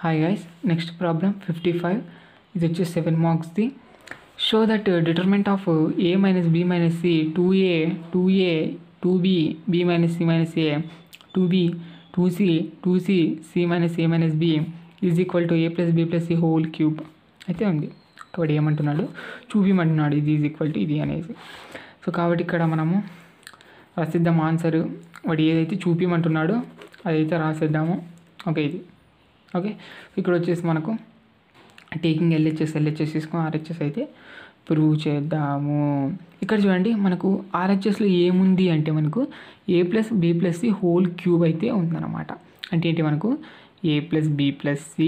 hi guys next problem fifty five ఇది వచ్చేసి seven మార్క్స్ది show that determinant of A minus B minus C two A two A two B B minus C minus A two B two C two C C minus A minus B is equal to A plus B plus C whole cube అయితే ఉంది కాబట్టి ఏమంటున్నాడు చూపిమంటున్నాడు ఇది is equal to ఇది అనేసి so కాబట్టి ఇక్కడ మనము రాసిద్దాం ఆన్సర్ వాడు ఏదైతే చూపిమంటున్నాడో అదైతే రాసేద్దాము ఓకే ఇది ఓకే ఇక్కడ వచ్చేసి మనకు టేకింగ్ ఎల్హెచ్ఎస్ ఎల్హెచ్ఎస్ తీసుకుని ఆర్హెచ్ఎస్ అయితే ప్రూవ్ చేద్దాము ఇక్కడ చూడండి మనకు ఆర్హెచ్ఎస్లో ఏముంది అంటే మనకు A plus B plus C whole cube అయితే ఉందన్నమాట అంటే ఏంటి మనకు A plus B plus C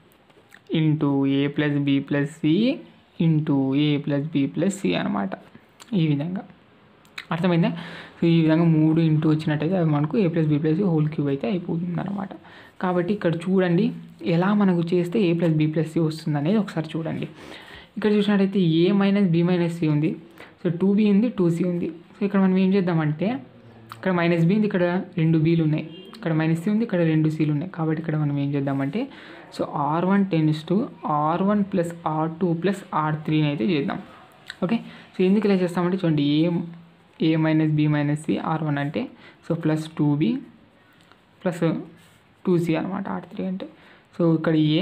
into A plus B plus C into A plus B plus C అనమాట ఈ విధంగా అర్థమైందా సో ఈ విధంగా మూడు ఇంటూ వచ్చినట్టయితే అది మనకు A plus B plus C whole cube అయితే అయిపోతుంది అనమాట కాబట్టి ఇక్కడ చూడండి ఎలా మనకు చేస్తే A plus B plus C వస్తుంది అనేది ఒకసారి చూడండి ఇక్కడ చూసినట్టయితే A minus B minus C ఉంది సో టూ బి ఉంది టూ సి ఉంది సో ఇక్కడ మనం ఏం చేద్దామంటే ఇక్కడ మైనస్ బి ఉంది ఇక్కడ రెండు బీలు ఉన్నాయి ఇక్కడ మైనస్ సి ఉంది ఇక్కడ రెండు సీలు ఉన్నాయి కాబట్టి ఇక్కడ మనం ఏం చేద్దామంటే so R one tends to R one plus R two plus R త్రీని అయితే చేద్దాం ఓకే సో ఎందుకు ఇలా చేస్తామంటే చూడండి A A minus B minus C R one అంటే so plus two B plus two C అనమాట ఆర్ త్రీ అంటే సో ఇక్కడ A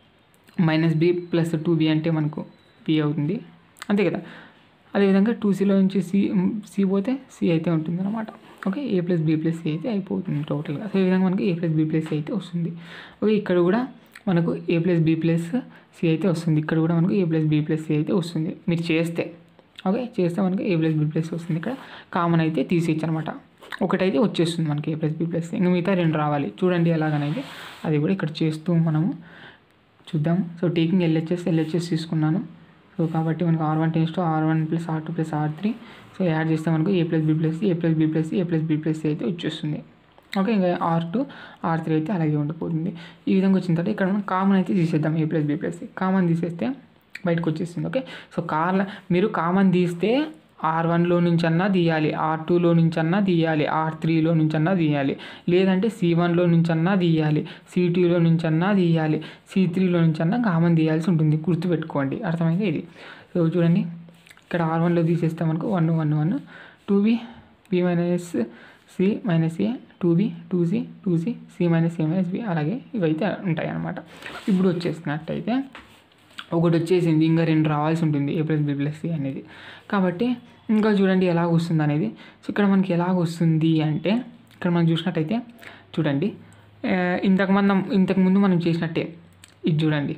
minus B plus two B అంటే మనకు బి అవుతుంది అంతే కదా అదేవిధంగా టూ సిలో నుంచి సి సి పోతే సి అయితే ఉంటుంది అనమాట okay A plus B plus C అయితే అయిపోతుంది టోటల్గా సో ఈ విధంగా మనకి A plus B plus C అయితే వస్తుంది ఓకే ఇక్కడ కూడా మనకు A plus B plus C అయితే వస్తుంది ఇక్కడ కూడా మనకు A plus B plus C అయితే వస్తుంది మీరు చేస్తే ఓకే చేస్తే మనకి ఏ ప్లస్ బి ప్లస్ వస్తుంది ఇక్కడ కామన్ అయితే తీసేయచ్చు అనమాట ఒకటైతే వచ్చేస్తుంది మనకి ఏ ప్లస్ బి ప్లస్ ఇంకా మిగతా రెండు రావాలి చూడండి ఎలాగనేది అది కూడా ఇక్కడ చేస్తూ మనము చూద్దాం సో టేకింగ్ ఎల్హెచ్ఎస్ ఎల్హెచ్ఎస్ తీసుకున్నాను సో కాబట్టి మనకు R one tends to R one plus R two plus R three so add చేస్తే మనకు A plus B plus A plus B plus A plus B plus అయితే వచ్చేస్తుంది okay ఇంకా are two are three అయితే అలాగే ఉండిపోతుంది ఈ విధంగా వచ్చిన తర్వాత ఇక్కడ మనం కామన్ అయితే తీసేద్దాం A plus B plus common తీసేస్తే బయటకు వచ్చేస్తుంది ఓకే సో కార్ మీరు కామన్ తీస్తే ఆర్ వన్లో నుంచి అన్నా తీయాలి ఆర్ టూలో నుంచి అన్నా తీయాలి ఆర్ త్రీలో నుంచి అన్నా తీయాలి లేదంటే సి వన్లో నుంచి అన్నా తీయాలి సి టూలో నుంచి అన్నా తీయాలి సి త్రీలో నుంచి అన్నా కామన్ తీయాల్సి ఉంటుంది గుర్తుపెట్టుకోండి అర్థమైంది ఇది సో చూడండి ఇక్కడ ఆర్ వన్లో తీసేస్తే మనకు one one one two B B minus C minus A two B two C two C C minus A minus B అలాగే ఇవైతే ఉంటాయి అన్నమాట ఇప్పుడు వచ్చేసినట్టయితే ఒకటి వచ్చేసింది ఇంకా రెండు రావాల్సి ఉంటుంది A plus B plus C అనేది కాబట్టి ఇంకా చూడండి ఎలాగ వస్తుంది అనేది సో ఇక్కడ మనకి ఎలాగ వస్తుంది అంటే ఇక్కడ మనం చూసినట్టయితే చూడండి ఇంతకు మనం ఇంతకుముందు మనం చేసినట్టే ఇది చూడండి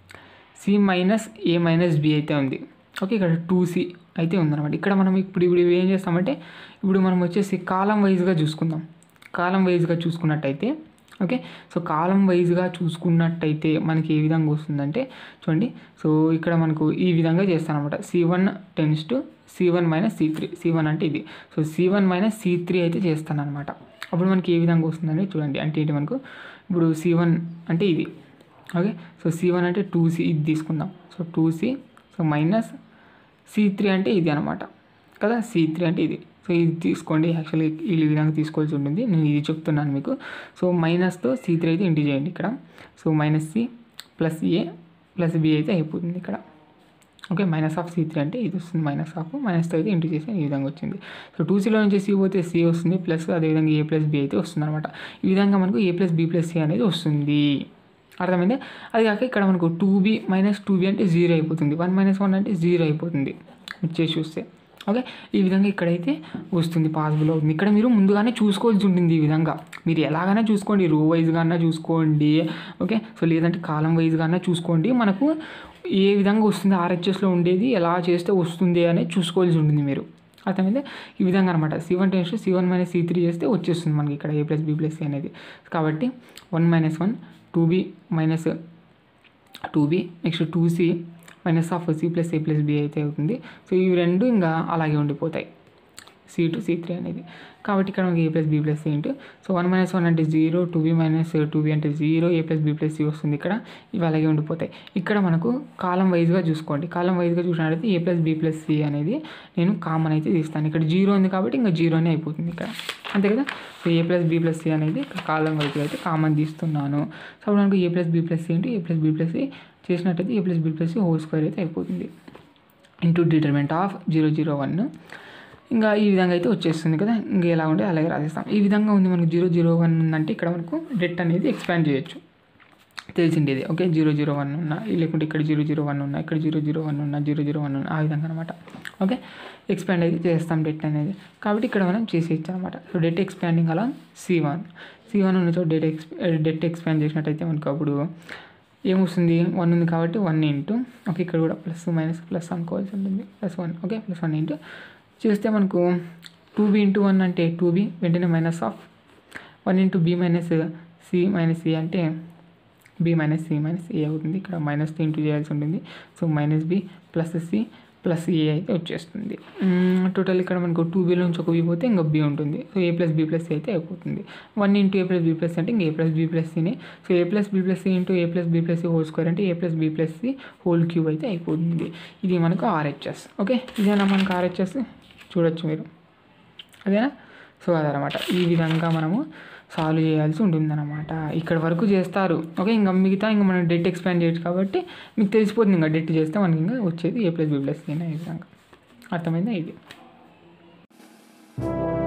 C minus A minus B అయితే ఉంది ఓకే ఇక్కడ టూ సి అయితే ఉందన్నమాట ఇక్కడ మనం ఇప్పుడు ఇప్పుడు ఏం చేస్తామంటే ఇప్పుడు మనం వచ్చేసి కాలం వైజ్గా చూసుకుందాం కాలం వైజ్గా చూసుకున్నట్టయితే ఓకే సో కాలం వైజ్గా చూసుకున్నట్టయితే మనకి ఏ విధంగా వస్తుందంటే చూడండి సో ఇక్కడ మనకు ఈ విధంగా చేస్తానమాట C one tends to C one minus C three C one అంటే ఇది so C one minus C three అయితే చేస్తాను అనమాట అప్పుడు మనకి ఏ విధంగా వస్తుందని చూడండి అంటే ఏంటి మనకు ఇప్పుడు సి వన్ అంటే ఇది ఓకే సో సి వన్ అంటే టూ సి ఇది తీసుకుందాం so two C so minus C three అంటే ఇది అనమాట కదా సి త్రీ అంటే ఇది సో ఇది తీసుకోండి యాక్చువల్లీ ఈ విధంగా తీసుకోవాల్సి ఉంటుంది నేను ఇది చెప్తున్నాను మీకు సో మైనస్తో సి త్రీ అయితే ఇంటి చేయండి ఇక్కడ so minus C plus A plus B అయితే అయిపోతుంది ఇక్కడ okay minus of C three అంటే ఇది వస్తుంది మైనస్ ఆఫ్ మైనస్తో అయితే ఇంటూ చేసి ఈ విధంగా వచ్చింది సో టూ సీలో నుంచి సి పోతే సి వస్తుంది ప్లస్ అదేవిధంగా ఏ ప్లస్ బి అయితే వస్తుంది అనమాట ఈ విధంగా మనకు A plus B plus C అనేది వస్తుంది అర్థమైంది అది కాక ఇక్కడ మనకు two B minus two B అంటే జీరో అయిపోతుంది వన్ మైనస్ వన్ అంటే జీరో అయిపోతుంది వచ్చేసి చూస్తే ఓకే ఈ విధంగా ఇక్కడైతే వస్తుంది పాసిబుల్ అవుతుంది ఇక్కడ మీరు ముందుగానే చూసుకోవాల్సి ఉంటుంది ఈ విధంగా మీరు ఎలాగైనా చూసుకోండి రో వైజ్గా అన్నా చూసుకోండి ఓకే సో లేదంటే కాలం వైజ్గా అన్నా చూసుకోండి మనకు ఏ విధంగా వస్తుంది ఆర్హెచ్ఎస్లో ఉండేది ఎలా చేస్తే వస్తుంది అనేది చూసుకోవాల్సి ఉంటుంది మీరు అర్థమైంది ఈ విధంగా అనమాట C one tends C one minus C three చేస్తే వచ్చేస్తుంది మనకి ఇక్కడ A plus B plus C అనేది కాబట్టి one minus one two B minus two B next two C minus of C plus A plus B అయితే అవుతుంది so ఇవి రెండు ఇంకా అలాగే ఉండిపోతాయి సి టు సి త్రీ అనేది కాబట్టి ఇక్కడ మనకి A plus B plus C into so one minus one అంటే zero two B minus two B అంటే zero A plus B plus C వస్తుంది ఇక్కడ ఇవి అలాగే ఉండిపోతాయి ఇక్కడ మనకు కాలం వైజ్గా చూసుకోండి కాలం వైజ్గా చూసినట్లయితే A plus B plus C అనేది నేను కామన్ అయితే తీస్తాను ఇక్కడ జీరో ఉంది కాబట్టి ఇంకా జీరోనే అయిపోతుంది ఇక్కడ అంతే కదా so A plus B plus C అనేది కాలం వైజ్గా అయితే కామన్ తీస్తున్నాను సో అప్పుడు మనకు A plus B plus C into A plus B plus C చేసినట్టయితే A plus B plus C whole square అయితే అయిపోతుంది into determinant of zero zero one ఇంకా ఈ విధంగా అయితే వచ్చేస్తుంది కదా ఇంకా ఎలా ఉంటే అలాగే రాసేస్తాం ఈ విధంగా ఉంది మనకు జీరో జీరో వన్ ఉందంటే ఇక్కడ మనకు డెట్ అనేది ఎక్స్పాండ్ చేయొచ్చు తెలిసింది ఇది ఓకే జీరో జీరో వన్ ఉన్నా లేకుంటే ఇక్కడ జీరో జీరో వన్ ఉన్నా ఇక్కడ జీరో జీరో వన్ ఉన్నా జీరో జీరో వన్ ఉన్నా ఆ విధంగా అనమాట ఓకే ఎక్స్పాండ్ అయితే చేస్తాం డెట్ అనేది కాబట్టి ఇక్కడ మనం చేసేయచ్చు అనమాట సో డెట్ ఎక్స్పాండింగ్ అలా సి వన్ సి వన్ ఉన్న చోట డెట్ ఎక్స్ డెట్ ఎక్స్పాండ్ చేసినట్టయితే మనకు అప్పుడు ఏమొస్తుంది వన్ ఉంది కాబట్టి వన్ ఇంటూ ఓకే ఇక్కడ కూడా ప్లస్ మైనస్ ప్లస్ అనుకోవాల్సి ఉంటుంది plus one okay plus one into చేస్తే మనకు టూ బీ ఇంటూ వన్ అంటే టూ బీ వెంటనే minus of one into B minus C minus C అంటే B minus C minus A అవుతుంది ఇక్కడ మైనస్ ఇంటూ చేయాల్సి ఉంటుంది so minus B plus C plus A అయితే వచ్చేస్తుంది టోటల్ ఇక్కడ మనకు టూ బీలో నుంచి ఒక బీ పోతే ఇంకా బి ఉంటుంది so A plus B plus C అయితే అయిపోతుంది one into A plus B plus అంటే ఇంకా ఏ ప్లస్ బి ప్లస్ సిని so A plus B plus C into A plus B plus C whole square అంటే A plus B plus C whole cube అయితే అయిపోతుంది ఇది మనకు RHS okay ఇదేనా మనకు ఆర్హెచ్ఎస్ చూడొచ్చు మీరు అదేనా సో అదనమాట ఈ విధంగా మనము సాల్వ్ చేయాల్సి ఉంటుందన్నమాట ఇక్కడ వరకు చేస్తారు ఓకే ఇంకా మిగతా ఇంకా మనం డెట్ ఎక్స్పాండ్ చేయొచ్చు కాబట్టి మీకు తెలిసిపోతుంది ఇంకా డెట్ చేస్తే మనకి ఇంకా వచ్చేది ఏ ప్లస్ బి ప్లస్ ఈ విధంగా అర్థమైందా ఇది